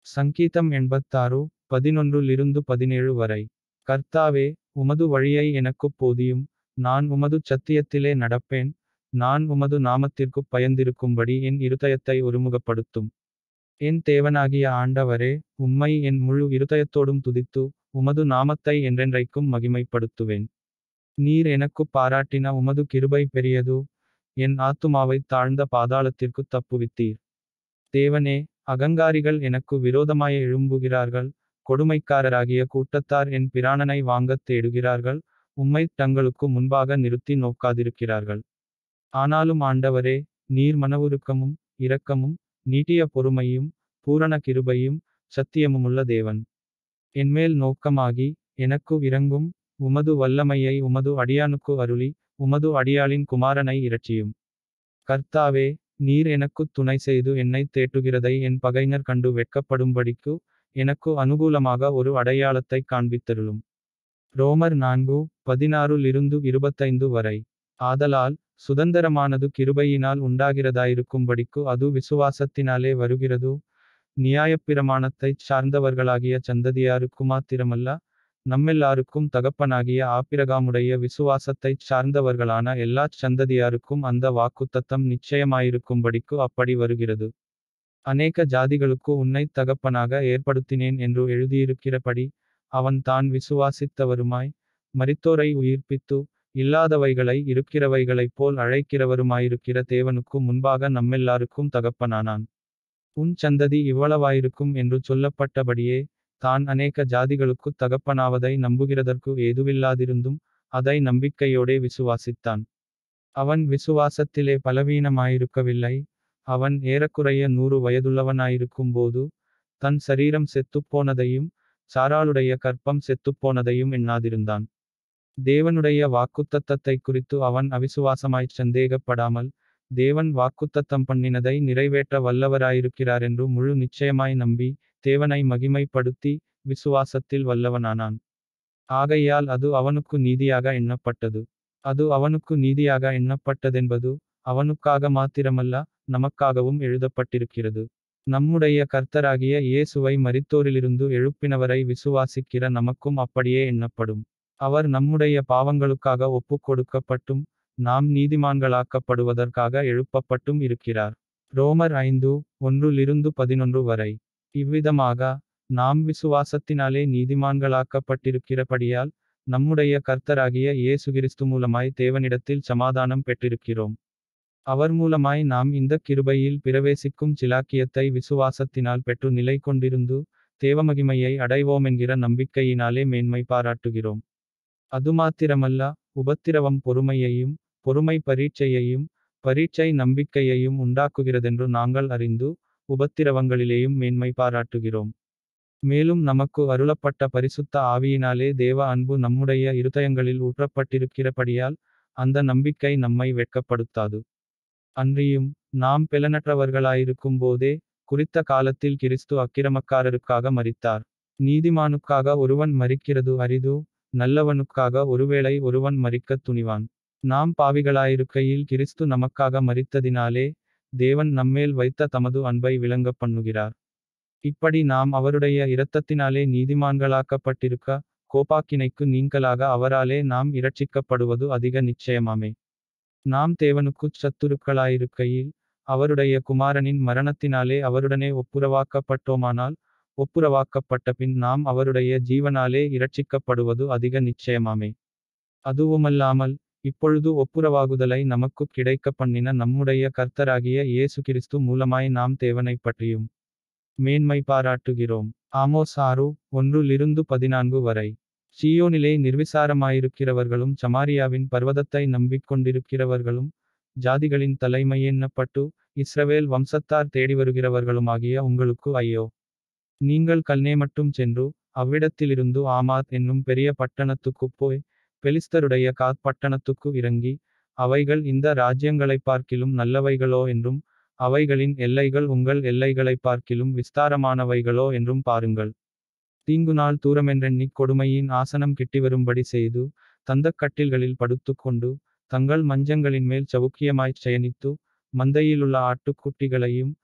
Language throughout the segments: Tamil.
சங்கீதம் எண்பத்தாறு பதினொன்றிலிருந்து பதினேழு வரை கர்த்தாவே உமது வழியை எனக்குப் போதியும் நான் உமது சத்தியத்திலே நடப்பேன் நான் உமது நாமத்திற்குப் பயந்திருக்கும்படி என் இருதயத்தை ஒருமுகப்படுத்தும் என் தேவனாகிய ஆண்டவரே உம்மை என் முழு இருதயத்தோடும் துதித்து உமது நாமத்தை என்றென்றைக்கும் மகிமைப்படுத்துவேன் நீர் எனக்குப் பாராட்டின உமது கிருபை பெரியது என் ஆத்துமாவைத் தாழ்ந்த பாதாளத்திற்குத் தப்புவித்தீர் தேவனே அகங்காரிகள் எனக்கு விரோதமாய் எழும்புகிறார்கள் கொடுமைக்காரராகிய கூட்டத்தார் என் பிராணனை வாங்கத் தேடுகிறார்கள் உம்மைத் தங்களுக்கு முன்பாக நிறுத்தி நோக்காதிருக்கிறார்கள் ஆனாலும் ஆண்டவரே நீர் மனவுருக்கமும் இரக்கமும் நீட்டிய பொறுமையும் பூரண கிருபையும் சத்தியமுமுள்ள தேவன் என்மேல் நோக்கமாகி எனக்கு இரங்கும் உமது வல்லமையை உமது அடியானுக்கு அருளி உமது அடியாளின் குமாரனை இரட்சியும் கர்த்தாவே நீர் எனக்குத் துணை செய்து என்னைத் தேற்றுகிறதை என் பகைஞர் கண்டு வெட்கப்படும்படிக்கு எனக்கு அனுகூலமாக ஒரு அடையாளத்தைக் காண்பித்தருளும் ரோமர் நான்கு பதினாறுலிருந்து இருபத்தைந்து வரை ஆதலால் சுதந்திரமானது கிருபையினால் உண்டாகிறதாயிருக்கும்படிக்கு அது விசுவாசத்தினாலே வருகிறது நியாயப்பிரமாணத்தைச் சார்ந்தவர்களாகிய சந்ததியாருக்கு மாத்திரமல்ல நம்மெல்லாருக்கும் தகப்பனாகிய ஆபிரகாமுடைய விசுவாசத்தைச் சார்ந்தவர்களான எல்லாச் சந்ததியாருக்கும் அந்த வாக்குத்தத்தம் நிச்சயமாயிருக்கும்படிக்கு அப்படி வருகிறது அநேக ஜாதிகளுக்கு உன்னைத் தகப்பனாக ஏற்படுத்தினேன் என்று எழுதியிருக்கிறபடி அவன் தான் விசுவாசித்தவருமாய் மரித்தோரை உயிர்ப்பித்து இல்லாதவைகளை இருக்கிறவைகளைப் போல் அழைக்கிறவருமாயிருக்கிற தேவனுக்கு முன்பாக நம்மெல்லாருக்கும் தகப்பனானான் உன் சந்ததி இவ்வளவாயிருக்கும் என்று சொல்லப்பட்டபடியே தான் அநேக ஜாதிகளுக்குத் தகப்பனாவதை நம்புகிறதற்கு ஏதுவில்லாதிருந்தும் அதை நம்பிக்கையோடே விசுவாசித்தான் அவன் விசுவாசத்திலே பலவீனமாயிருக்கவில்லை அவன் ஏறக்குறைய நூறு வயதுள்ளவனாயிருக்கும்போது தன் சரீரம் செத்துப்போனதையும் சாராளுடைய கற்பம் செத்துப்போனதையும் எண்ணாதிருந்தான் தேவனுடைய வாக்குத்தத்தத்தை குறித்து அவன் அவிசுவாசமாய்ச் சந்தேகப்படாமல் தேவன் வாக்குத்தத்தம் பண்ணினதை நிறைவேற்ற வல்லவராயிருக்கிறார் என்று முழு நிச்சயமாய் நம்பி தேவனை மகிமைப்படுத்தி விசுவாசத்தில் வல்லவனானான் ஆகையால் அது அவனுக்கு நீதியாக எண்ணப்பட்டது அது அவனுக்கு நீதியாக எண்ணப்பட்டதென்பது அவனுக்காக மாத்திரமல்ல நமக்காகவும் எழுதப்பட்டிருக்கிறது நம்முடைய கர்த்தராகிய இயேசுவை மரித்தோரிலிருந்து எழுப்பினவரை விசுவாசிக்கிற நமக்கும் அப்படியே எண்ணப்படும் அவர் நம்முடைய பாவங்களுக்காக ஒப்புக் கொடுக்கப்பட்டும் நாம் நீதிமான்களாக்கப்படுவதற்காக எழுப்பப்பட்டும் இருக்கிறார் ரோமர் ஐந்து ஒன்றிலிருந்து பதினொன்று வரை இவ்விதமாக நாம் விசுவாசத்தினாலே நீதிமான்களாக்கப்பட்டிருக்கிறபடியால் நம்முடைய கர்த்தராகிய இயேசு கிறிஸ்து மூலமாய் தேவனிடத்தில் சமாதானம் பெற்றிருக்கிறோம் அவர் மூலமாய் நாம் இந்த கிருபையில் பிரவேசிக்கும் சிலாக்கியத்தை விசுவாசத்தினால் பெற்று நிலை கொண்டிருந்து தேவமகிமையை அடைவோமென்கிற நம்பிக்கையினாலே மேன்மை பாராட்டுகிறோம் அதுமாத்திரமல்ல உபத்திரவம் பொறுமையையும் பொறுமை பரீட்சையையும் பரீட்சை நம்பிக்கையையும் உண்டாக்குகிறதென்று நாங்கள் அறிந்து உபத்திரவங்களிலேயும் மேன்மை பாராட்டுகிறோம் மேலும் நமக்கு அருளப்பட்ட பரிசுத்த ஆவியினாலே தேவ அன்பு நம்முடைய இருதயங்களில் ஊற்றப்பட்டிருக்கிறபடியால் அந்த நம்பிக்கை நம்மை வெட்கப்படுத்தாது அன்றியும் நாம் பெலனற்றவர்களாயிருக்கும் போதே குறித்த காலத்தில் கிறிஸ்து அக்கிரமக்காரருக்காக மரித்தார் நீதிமானுக்காக ஒருவன் மரிக்கிறது அரிது நல்லவனுக்காக ஒருவேளை ஒருவன் மரிக்கத் துணிவான் நாம் பாவிகளாயிருக்கையில் கிறிஸ்து நமக்காக மரித்ததினாலே தேவன் நம்மேல் வைத்த தமது அன்பை விளங்க பண்ணுகிறார் இப்படி நாம் அவருடைய இரத்தத்தினாலே நீதிமான்களாக்கப்பட்டிருக்க கோபாக்கினைக்கு நீங்களாக அவராலே நாம் இரட்சிக்கப்படுவது அதிக நிச்சயமாமே நாம் தேவனுக்குச் சத்துருக்களாயிருக்கையில் அவருடைய குமாரனின் மரணத்தினாலே அவருடனே ஒப்புரவாக்கப்பட்டோமானால் ஒப்புரவாக்கப்பட்ட பின் நாம் அவருடைய ஜீவனாலே இரட்சிக்கப்படுவது அதிக நிச்சயமாமே அதுவுமல்லாமல் இப்பொழுது ஒப்புரவாகுதலை நமக்கு கிடைக்க பண்ணின நம்முடைய கர்த்தராகிய இயேசு கிறிஸ்து மூலமாய் நாம் தேவனைப் பற்றியும் மேன்மை பாராட்டுகிறோம் ஆமோஸ் ஆறு ஒன்றிலிருந்து பதினான்கு வரை சியோனிலே நிர்விசாரமாயிருக்கிறவர்களும் சமாரியாவின் பர்வதத்தை நம்பிக்கொண்டிருக்கிறவர்களும் ஜாதிகளின் தலைமை எண்ணப்பட்டு இஸ்ரவேல் வம்சத்தார் தேடி வருகிறவர்களுமாகிய உங்களுக்கு ஐயோ நீங்கள் கல்னே மட்டும் சென்று அவ்விடத்திலிருந்து ஆமாத் என்னும் பெரிய பட்டணத்துக்குப் போய் பெலிஸ்தருடைய காத் பட்டணத்துக்கு இறங்கி அவைகள் இந்த ராஜ்யங்களைப் பார்க்கிலும் நல்லவைகளோ என்றும் அவைகளின் எல்லைகள் உங்கள் எல்லைகளைப் பார்க்கிலும் விஸ்தாரமானவைகளோ என்றும் பாருங்கள் தீங்குநாள் தூரமென்றெண்ணிக் கொடுமையின் ஆசனம் கிட்டிவரும்படி செய்து தந்தக் கட்டில்களில் படுத்துக்கொண்டு தங்கள் மஞ்சங்களின் மேல் சவுக்கியமாய்ச் சயனித்து மந்தையிலுள்ள ஆட்டுக்குட்டிகளையும்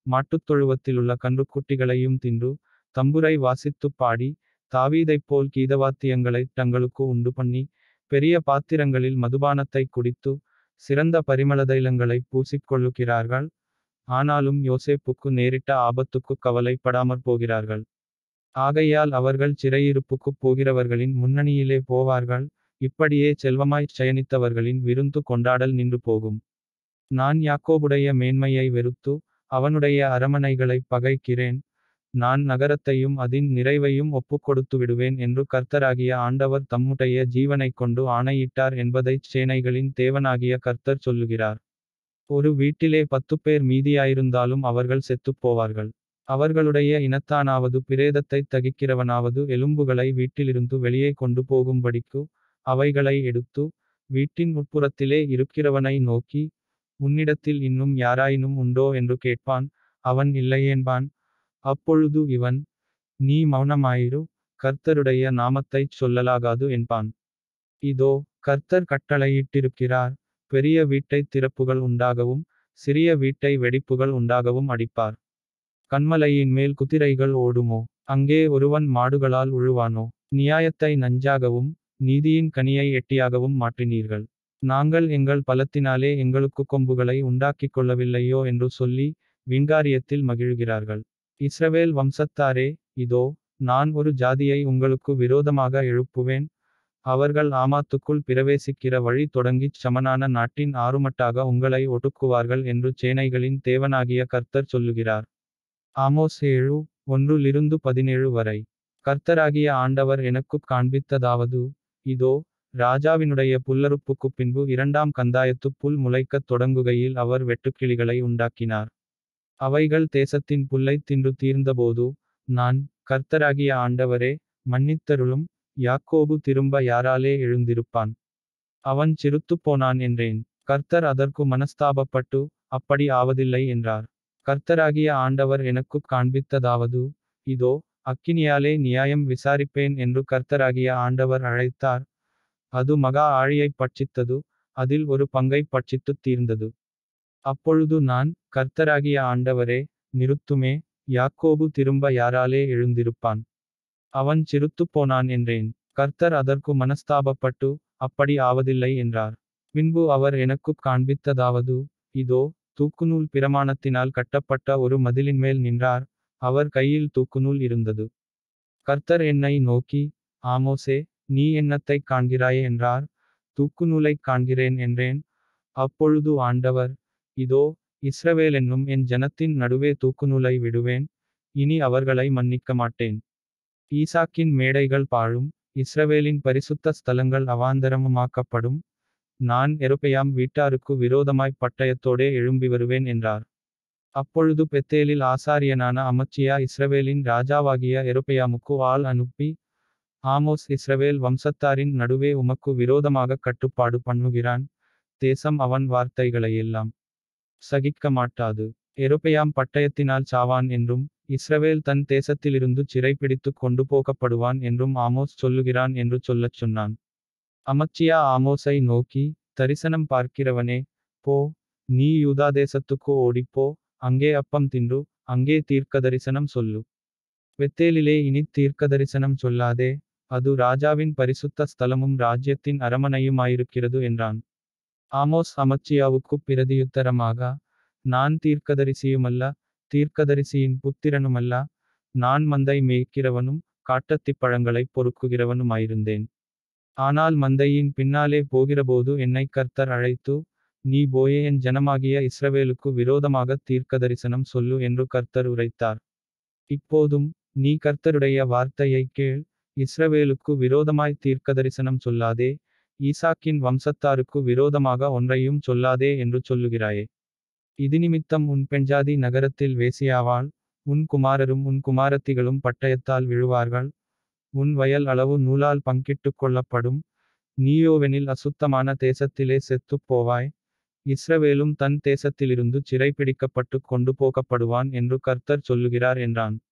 மாட்டுத்தொழுவத்திலுள்ள கன்றுக்குட்டிகளையும் தின்று தம்புரை வாசித்துப் பாடி தாவீதைப் போல் கீதவாத்தியங்களைத் தங்களுக்கு உண்டு பண்ணி பெரிய பாத்திரங்களில் மதுபானத்தை குடித்து சிறந்த பரிமளதைலங்களை பூசிக்கொள்ளுகிறார்கள் ஆனாலும் யோசேப்புக்கு நேரிட்ட ஆபத்துக்கு கவலைப்படாமற் போகிறார்கள் ஆகையால் அவர்கள் சிறையிருப்புக்குப் போகிறவர்களின் முன்னணியிலே போவார்கள் இப்படியே செல்வமாய்ச் சயனித்தவர்களின் விருந்து கொண்டாடல் நின்று போகும் நான் யாக்கோபுடைய மேன்மையை வெறுத்து அவனுடைய அரமனைகளைப் பகைக்கிறேன் நான் நகரத்தையும் அதின் நிறைவையும் ஒப்புக்கொடுத்து விடுவேன் என்று கர்த்தராகிய ஆண்டவர் தம்முடைய ஜீவனைக் கொண்டு ஆணையிட்டார் என்பதைச் சேனைகளின் தேவனாகிய கர்த்தர் சொல்லுகிறார் ஒரு வீட்டிலே பத்துப்பேர் மீதியாயிருந்தாலும் அவர்கள் செத்துப் போவார்கள் அவர்களுடைய இனத்தானாவது பிரேதத்தைத் தகிக்கிறவனாவது எலும்புகளை வீட்டிலிருந்து வெளியே கொண்டு போகும்படிக்கு அவைகளை எடுத்து வீட்டின் உட்புறத்திலே இருக்கிறவனை நோக்கி உன்னிடத்தில் இன்னும் யாராயினும் உண்டோ என்று கேட்பான் அவன் இல்லையேன்பான் அப்பொழுது இவன் நீ மௌனமாயிரு கர்த்தருடைய நாமத்தைச் சொல்லலாகாது என்பான் இதோ கர்த்தர் கட்டளையிட்டிருக்கிறார் பெரிய வீட்டைத் திறப்புகள் உண்டாகவும் சிறிய வீட்டை வெடிப்புகள் உண்டாகவும் அடிப்பார் கண்மலையின் மேல் குதிரைகள் ஓடுமோ அங்கே ஒருவன் மாடுகளால் உழுவானோ நியாயத்தை நஞ்சாகவும் நீதியின் கனியை எட்டியாகவும் மாற்றினீர்கள் நாங்கள் எங்கள் பலத்தினாலே எங்களுக்கு கொம்புகளை உண்டாக்கிக் கொள்ளவில்லையோ என்று சொல்லி விங்காரியத்தில் மகிழ்கிறார்கள் இஸ்ரவேல் வம்சத்தாரே இதோ நான் ஒரு ஜாதியை உங்களுக்கு விரோதமாக எழுப்புவேன் அவர்கள் ஆமாத்துக்குள் பிரவேசிக்கிற வழி தொடங்கிச் சமனான நாட்டின் ஆறுமட்டாக உங்களை ஒடுக்குவார்கள் என்று சேனைகளின் தேவனாகிய கர்த்தர் சொல்லுகிறார் ஆமோஸ் ஏழு ஒன்றுலிருந்து பதினேழு வரை கர்த்தராகிய ஆண்டவர் எனக்குக் காண்பித்ததாவது இதோ ராஜாவினுடைய புல்லறுப்புக்குப் பின்பு இரண்டாம் கந்தாயத்துப் புல் முளைக்கத் தொடங்குகையில் அவர் வெட்டுக்கிளிகளை உண்டாக்கினார் அவைகள் தேசத்தின் புல்லைத் தின்று தீர்ந்தபோது நான் கர்த்தராகிய ஆண்டவரே மன்னித்தருளும் யாக்கோபு திரும்ப யாராலே எழுந்திருப்பான் அவன் சிறுத்துப் போனான் என்றேன் கர்த்தர் அதற்கு மனஸ்தாபப்பட்டு அப்படி ஆவதில்லை என்றார் கர்த்தராகிய ஆண்டவர் எனக்குக் காண்பித்ததாவது இதோ அக்கினியாலே நியாயம் விசாரிப்பேன் என்று கர்த்தராகிய ஆண்டவர் அழைத்தார் அது மகா ஆழியைப் பட்சித்தது அதில் ஒரு பங்கைப் பட்சித்துத் தீர்ந்தது அப்பொழுது நான் கர்த்தராகிய ஆண்டவரே நிறுத்துமே யாக்கோபு திரும்ப யாராலே எழுந்திருப்பான் அவன் சிறுத்துப் போனான் என்றேன் கர்த்தர் அதற்கு மனஸ்தாபப்பட்டு அப்படி ஆவதில்லை என்றார் பின்பு அவர் எனக்குக் காண்பித்ததாவது இதோ தூக்குநூல் பிரமாணத்தினால் கட்டப்பட்ட ஒரு மதிலின்மேல் நின்றார் அவர் கையில் தூக்குநூல் இருந்தது கர்த்தர் என்னை நோக்கி ஆமோசே நீ என்னத்தைக் காண்கிறாய் என்றார் தூக்குநூலைக் காண்கிறேன் என்றேன் அப்பொழுது ஆண்டவர் இதோ இஸ்ரவேல் என்னும் என் ஜனத்தின் நடுவே தூக்குநூலை விடுவேன் இனி அவர்களை மன்னிக்க மாட்டேன் ஈசாக்கின் மேடைகள் பாழும் இஸ்ரவேலின் பரிசுத்த ஸ்தலங்கள் அவாந்தரமுமாக்கப்படும் நான் எருப்பையாம் வீட்டாருக்கு விரோதமாய் பட்டயத்தோடே எழும்பி வருவேன் என்றார் அப்பொழுது பெத்தேலில் ஆசாரியனான அமச்சியா இஸ்ரவேலின் ராஜாவாகிய எருப்பையாமுக்கு ஆள் அனுப்பி ஆமோஸ் இஸ்ரவேல் வம்சத்தாரின் நடுவே உமக்கு விரோதமாக கட்டுப்பாடு பண்ணுகிறான் தேசம் அவன் வார்த்தைகளையெல்லாம் சகிக்க மாட்டாது எருப்பையாம் பட்டயத்தினால் சாவான் என்றும் இஸ்ரவேல் தன் தேசத்திலிருந்து சிறைப்பிடித்து கொண்டு போகப்படுவான் என்றும் ஆமோஸ் சொல்லுகிறான் என்று சொல்லச் சொன்னான் அமச்சியா ஆமோஸை நோக்கி தரிசனம் பார்க்கிறவனே போ நீ யூதா தேசத்துக்கு ஓடிப்போ அங்கே அப்பம் தின்று அங்கே தீர்க்கதரிசனம் சொல்லு வெத்தேலிலே இனி தீர்க்கதரிசனம் சொல்லாதே அது ராஜாவின் பரிசுத்த ஸ்தலமும் ராஜ்யத்தின் அரமனையுமாயிருக்கிறது என்றான் ஆமோஸ் அமச்சியாவுக்குப் பிரதியுத்தரமாக நான் தீர்க்கதரிசியுமல்ல தீர்க்கதரிசியின் புத்திரனுமல்ல நான் மந்தை மேய்க்கிறவனும் காட்டத்திப் பழங்களைப் பொறுக்குகிறவனுமாயிருந்தேன் ஆனால் மந்தையின் பின்னாலே போகிறபோது என்னை கர்த்தர் அழைத்து நீ போயே என் ஜனமாகிய இஸ்ரவேலுக்கு விரோதமாக தீர்க்கதரிசனம் சொல்லு என்று கர்த்தர் உரைத்தார் இப்போதும் நீ கர்த்தருடைய வார்த்தையை கேள் இஸ்ரவேலுக்கு விரோதமாய் தீர்க்கதரிசனம் சொல்லாதே ஈசாக்கின் வம்சத்தாருக்கு விரோதமாக ஒன்றையும் சொல்லாதே என்று சொல்லுகிறாயே இது நிமித்தம் உன் பெண்ஜாதி நகரத்தில் வேசியாவாள் உன் குமாரரும் உன் குமாரத்திகளும் பட்டயத்தால் விழுவார்கள் உன் வயல் அளவு நூலால் பங்கிட்டுக் கொள்ளப்படும் நீயோவெனில் அசுத்தமான தேசத்திலே செத்துப் போவாய் இஸ்ரவேலும் தன் தேசத்திலிருந்து சிறைப்பிடிக்கப்பட்டு கொண்டு போகப்படுவான் என்று கர்த்தர் சொல்லுகிறார் என்றான்